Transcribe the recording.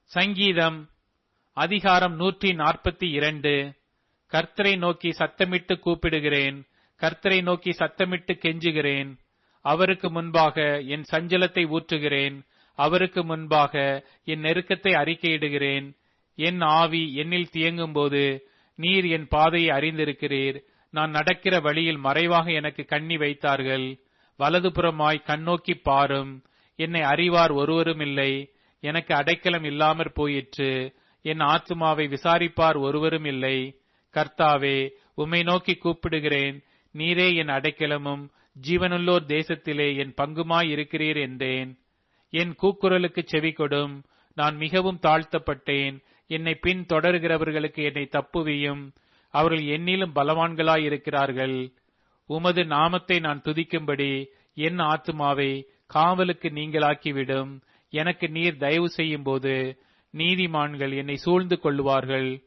சங்கீதம் அதிகாரம் நூற்றி நாற்பத்தி இரண்டு கர்த்தரை நோக்கி சத்தமிட்டு கூப்பிடுகிறேன் கர்த்தரை நோக்கி சத்தமிட்டு கெஞ்சுகிறேன் அவருக்கு முன்பாக என் சஞ்சலத்தை ஊற்றுகிறேன் அவருக்கு முன்பாக என் நெருக்கத்தை அறிக்கையிடுகிறேன் என் ஆவி என்னில் தியங்கும்போது நீர் என் பாதையை அறிந்திருக்கிறீர் நான் நடக்கிற வழியில் மறைவாக எனக்கு கண்ணி வைத்தார்கள் வலதுபுறமாய் கண்ணோக்கி பாரும் என்னை அறிவார் ஒருவரும் இல்லை எனக்கு அடைக்கலம் இல்லாமற் போயிற்று என் ஆத்துமாவை விசாரிப்பார் ஒருவரும் இல்லை கர்த்தாவே உம்மை நோக்கி கூப்பிடுகிறேன் நீரே என் அடைக்கலமும் ஜீவனுள்ளோர் தேசத்திலே என் பங்குமாய் இருக்கிறீர் என்றேன் என் கூக்குரலுக்கு செவி கொடும் நான் மிகவும் தாழ்த்தப்பட்டேன் என்னை பின் தொடர்கிறவர்களுக்கு என்னை தப்புவியும் அவர்கள் என்னிலும் பலவான்களாய் இருக்கிறார்கள் உமது நாமத்தை நான் துதிக்கும்படி என் ஆத்துமாவை காவலுக்கு நீங்களாக்கிவிடும் எனக்கு நீர் தயவு செய்யும் போது நீதிமான்கள் என்னை சூழ்ந்து கொள்ளுவார்கள்